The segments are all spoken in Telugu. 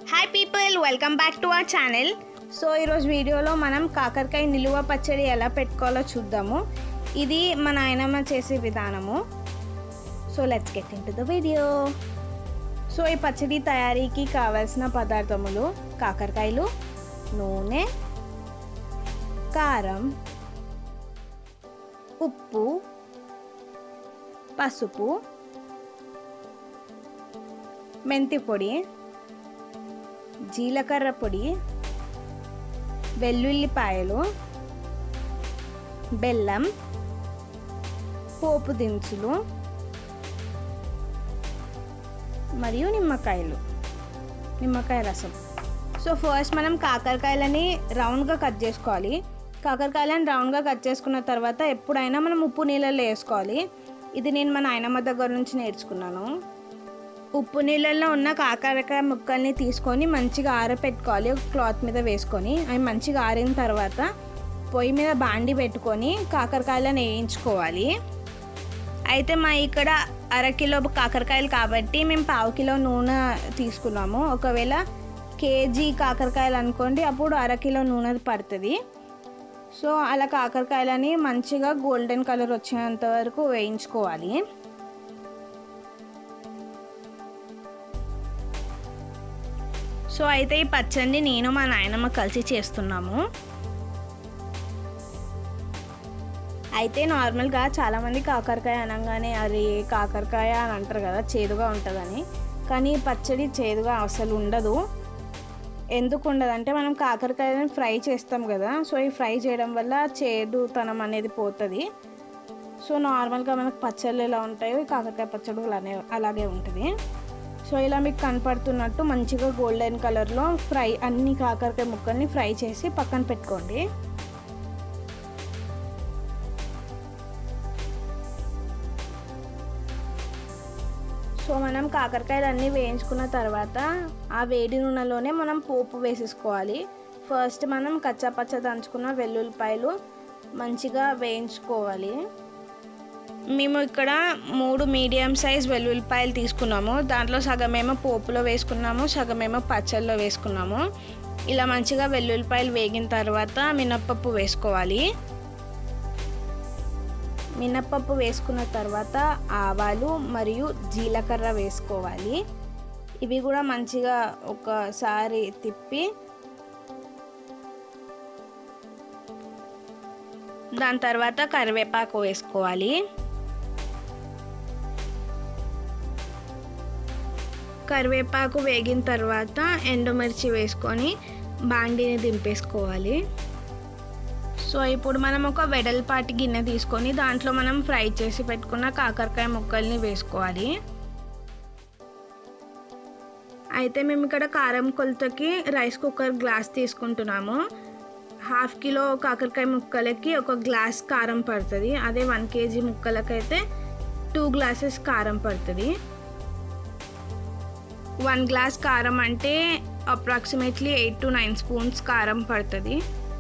hi people welcome back to our channel so ఈరోజు వీడియోలో మనం కాకరకాయ నిలువ పచ్చడి ఎలా పెట్టుకోవాలో చూద్దాము ఇది మా నాయనమ్మ చేసే విధానము so let's get into the video so ఈ పచ్చడి తయారీకి కావాల్సిన పదార్థములు కాకరకాయలు నూనె కారం ఉప్పు పసుపు మెంతి పొడి జీలకర్ర పొడి వెల్లుల్లిపాయలు బెల్లం పోపు దినుసులు మరియు నిమ్మకాయలు నిమ్మకాయ రసం సో ఫస్ట్ మనం కాకరకాయలని రౌండ్గా కట్ చేసుకోవాలి కాకరకాయలను రౌండ్గా కట్ చేసుకున్న తర్వాత ఎప్పుడైనా మనం ఉప్పు నీళ్ళల్లో వేసుకోవాలి ఇది నేను మా నాయనమ్మ దగ్గర నుంచి నేర్చుకున్నాను ఉప్పు నీళ్ళల్లో ఉన్న కాకరకాయ ముక్కల్ని తీసుకొని మంచిగా ఆరపెట్టుకోవాలి ఒక క్లాత్ మీద వేసుకొని అవి మంచిగా ఆరిన తర్వాత పొయ్యి మీద బాండి పెట్టుకొని కాకరకాయలను వేయించుకోవాలి అయితే మా ఇక్కడ అరకిలో కాకరకాయలు కాబట్టి మేము పావు కిలో నూనె తీసుకున్నాము ఒకవేళ కేజీ కాకరకాయలు అనుకోండి అప్పుడు అరకిలో నూనె పడుతుంది సో అలా కాకరకాయలని మంచిగా గోల్డెన్ కలర్ వచ్చేంత వరకు వేయించుకోవాలి సో అయితే ఈ పచ్చడిని నేను మా నాయనమ్మ కలిసి చేస్తున్నాము అయితే నార్మల్గా చాలామంది కాకరకాయ అనగానే అది కాకరకాయ అని అంటారు కదా చేదుగా ఉంటుందని కానీ ఈ పచ్చడి చేదుగా అసలు ఉండదు ఎందుకు ఉండదంటే మనం కాకరకాయలను ఫ్రై చేస్తాం కదా సో ఈ ఫ్రై చేయడం వల్ల చేదుతనం అనేది పోతుంది సో నార్మల్గా మనకు పచ్చళ్ళు ఎలా ఉంటాయో ఈ కాకరకాయ పచ్చడి అలానే అలాగే ఉంటుంది సో ఇలా మీకు కనపడుతున్నట్టు మంచిగా గోల్డెన్ కలర్లో ఫ్రై అన్ని కాకరకాయ ముక్కల్ని ఫ్రై చేసి పక్కన పెట్టుకోండి సో మనం కాకరకాయలు అన్నీ వేయించుకున్న తర్వాత ఆ వేడి నూనెలోనే మనం పోపు వేసేసుకోవాలి ఫస్ట్ మనం కచ్చాపచ్చ దంచుకున్న వెల్లుల్లిపాయలు మంచిగా వేయించుకోవాలి మేము ఇక్కడ మూడు మీడియం సైజ్ వెల్లుల్లిపాయలు తీసుకున్నాము దాంట్లో సగమేమో పోపులో వేసుకున్నాము సగమేమో పచ్చళ్ళలో వేసుకున్నాము ఇలా మంచిగా వెల్లుల్లిపాయలు వేగిన తర్వాత మినప్పప్పు వేసుకోవాలి మినప్పప్పు వేసుకున్న తర్వాత ఆవాలు మరియు జీలకర్ర వేసుకోవాలి ఇవి కూడా మంచిగా ఒకసారి తిప్పి దాని తర్వాత కరివేపాకు వేసుకోవాలి కరివేపాకు వేగిన తర్వాత ఎండుమిర్చి వేసుకొని బాండీని దింపేసుకోవాలి సో ఇప్పుడు మనం ఒక వెడల్పాటి గిన్నె తీసుకొని దాంట్లో మనం ఫ్రై చేసి పెట్టుకున్న కాకరకాయ ముక్కల్ని వేసుకోవాలి అయితే మేము ఇక్కడ కారం కొలతకి రైస్ కుక్కర్ గ్లాస్ తీసుకుంటున్నాము హాఫ్ కిలో కాకరకాయ ముక్కలకి ఒక గ్లాస్ కారం పడుతుంది అదే వన్ కేజీ ముక్కలకైతే టూ గ్లాసెస్ కారం పడుతుంది వన్ గ్లాస్ కారం అంటే approximately eight to nine spoons కారం పడుతుంది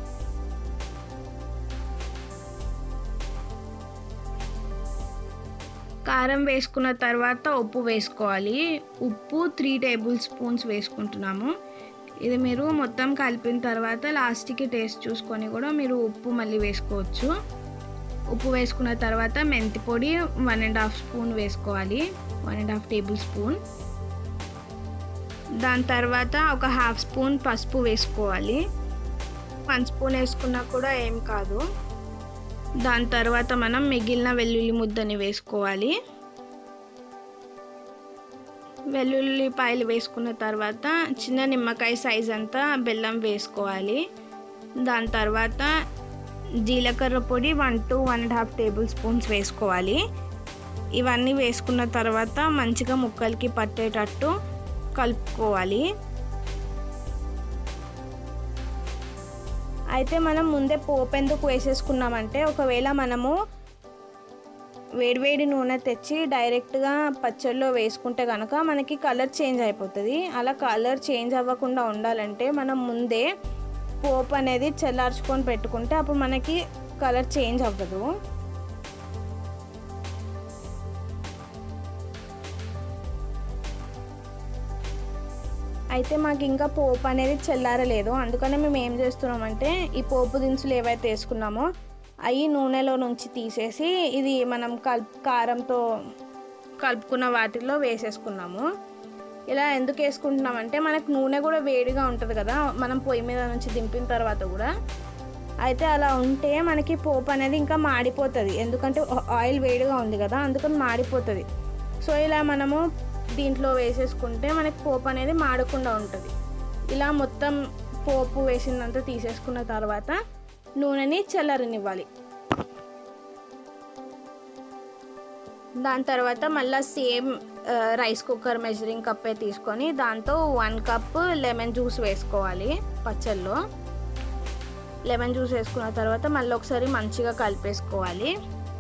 కారం వేసుకున్న తర్వాత ఉప్పు వేసుకోవాలి ఉప్పు త్రీ టేబుల్ స్పూన్స్ వేసుకుంటున్నాము ఇది మీరు మొత్తం కలిపిన తర్వాత లాస్ట్కి టేస్ట్ చూసుకొని కూడా మీరు ఉప్పు మళ్ళీ వేసుకోవచ్చు ఉప్పు వేసుకున్న తర్వాత మెంతి పొడి వన్ అండ్ హాఫ్ స్పూన్ వేసుకోవాలి one and half tablespoon దాని తర్వాత ఒక హాఫ్ స్పూన్ పసుపు వేసుకోవాలి వన్ స్పూన్ వేసుకున్నా కూడా ఏం కాదు దాని తర్వాత మనం మిగిలిన వెల్లుల్లి ముద్దని వేసుకోవాలి వెల్లుల్లిపాయలు వేసుకున్న తర్వాత చిన్న నిమ్మకాయ సైజ్ అంతా బెల్లం వేసుకోవాలి దాని తర్వాత జీలకర్ర పొడి one to one and half tablespoons వేసుకోవాలి ఇవన్నీ వేసుకున్న తర్వాత మంచిగా ముక్కలకి పట్టేటట్టు కలుపుకోవాలి అయితే మనం ముందే పోపు ఎందుకు వేసేసుకున్నామంటే ఒకవేళ మనము వేడివేడి నూనె తెచ్చి డైరెక్ట్గా పచ్చళ్ళలో వేసుకుంటే కనుక మనకి కలర్ చేంజ్ అయిపోతుంది అలా కలర్ చేంజ్ అవ్వకుండా ఉండాలంటే మనం ముందే పోపు అనేది చల్లార్చుకొని పెట్టుకుంటే అప్పుడు మనకి కలర్ చేంజ్ అవ్వదు అయితే మాకు ఇంకా పోపు అనేది చల్లారలేదు అందుకనే మేము ఏం చేస్తున్నామంటే ఈ పోపు దినుసులు ఏవైతే వేసుకున్నామో అవి నూనెలో నుంచి తీసేసి ఇది మనం కల్ కారంతో కలుపుకున్న వాటిల్లో వేసేసుకున్నాము ఇలా ఎందుకు వేసుకుంటున్నామంటే మనకు నూనె కూడా వేడిగా ఉంటుంది కదా మనం పొయ్యి మీద నుంచి దింపిన తర్వాత కూడా అయితే అలా ఉంటే మనకి పోపు అనేది ఇంకా మాడిపోతుంది ఎందుకంటే ఆయిల్ వేడిగా ఉంది కదా అందుకని మాడిపోతుంది సో ఇలా మనము దీంట్లో వేసేసుకుంటే మనకి పోపు అనేది మాడకుండా ఉంటుంది ఇలా మొత్తం పోపు వేసిందంతా తీసేసుకున్న తర్వాత నూనెని చల్లరనివ్వాలి దాని తర్వాత మళ్ళీ సేమ్ రైస్ కుక్కర్ మెజరింగ్ కప్పే తీసుకొని దాంతో వన్ కప్ లెమన్ జ్యూస్ వేసుకోవాలి పచ్చల్లో లెమన్ జ్యూస్ వేసుకున్న తర్వాత మళ్ళీ ఒకసారి మంచిగా కలిపేసుకోవాలి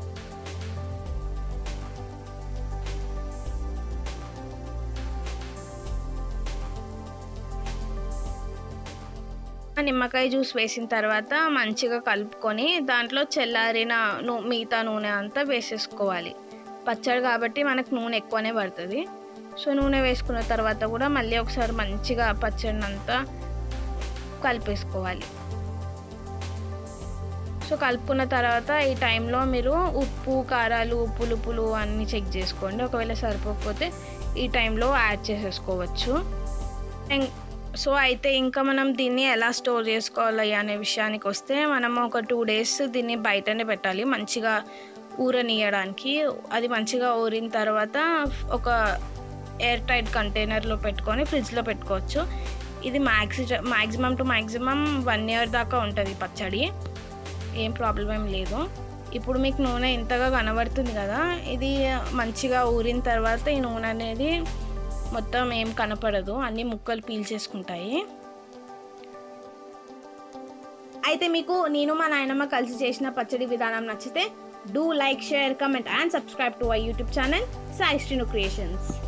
నిమ్మకాయ జ్యూస్ వేసిన తర్వాత మంచిగా కలుపుకొని దాంట్లో చల్లారిన నూ మిగతా నూనె అంతా వేసేసుకోవాలి పచ్చడి కాబట్టి మనకు నూనె ఎక్కువనే పడుతుంది సో నూనె వేసుకున్న తర్వాత కూడా మళ్ళీ ఒకసారి మంచిగా పచ్చడిని అంతా కలిపేసుకోవాలి సో కలుపుకున్న తర్వాత ఈ టైంలో మీరు ఉప్పు కారాలు పులుపులు అన్నీ చెక్ చేసుకోండి ఒకవేళ సరిపోకపోతే ఈ టైంలో యాడ్ చేసేసుకోవచ్చు సో అయితే ఇంకా మనం దీన్ని ఎలా స్టోర్ చేసుకోవాలి అనే విషయానికి వస్తే మనం ఒక టూ డేస్ దీన్ని బయటనే పెట్టాలి మంచిగా ఊరనీయడానికి అది మంచిగా ఊరిన తర్వాత ఒక ఎయిర్ టైట్ కంటైనర్లో పెట్టుకొని ఫ్రిడ్జ్లో పెట్టుకోవచ్చు ఇది maxi maximum to maximum one year దాకా ఉంటుంది పచ్చడి ఏం ప్రాబ్లం ఏం లేదు ఇప్పుడు మీకు నూనె ఇంతగా కనబడుతుంది కదా ఇది మంచిగా ఊరిన తర్వాత ఈ నూనె అనేది మొత్తం ఏం కనపడదు అన్ని ముక్కలు పీల్చేసుకుంటాయి అయితే మీకు నేను మా నాయనమ్మ కలిసి చేసిన పచ్చడి విధానం నచ్చితే do like share comment and subscribe to our YouTube channel Sai Srinu creations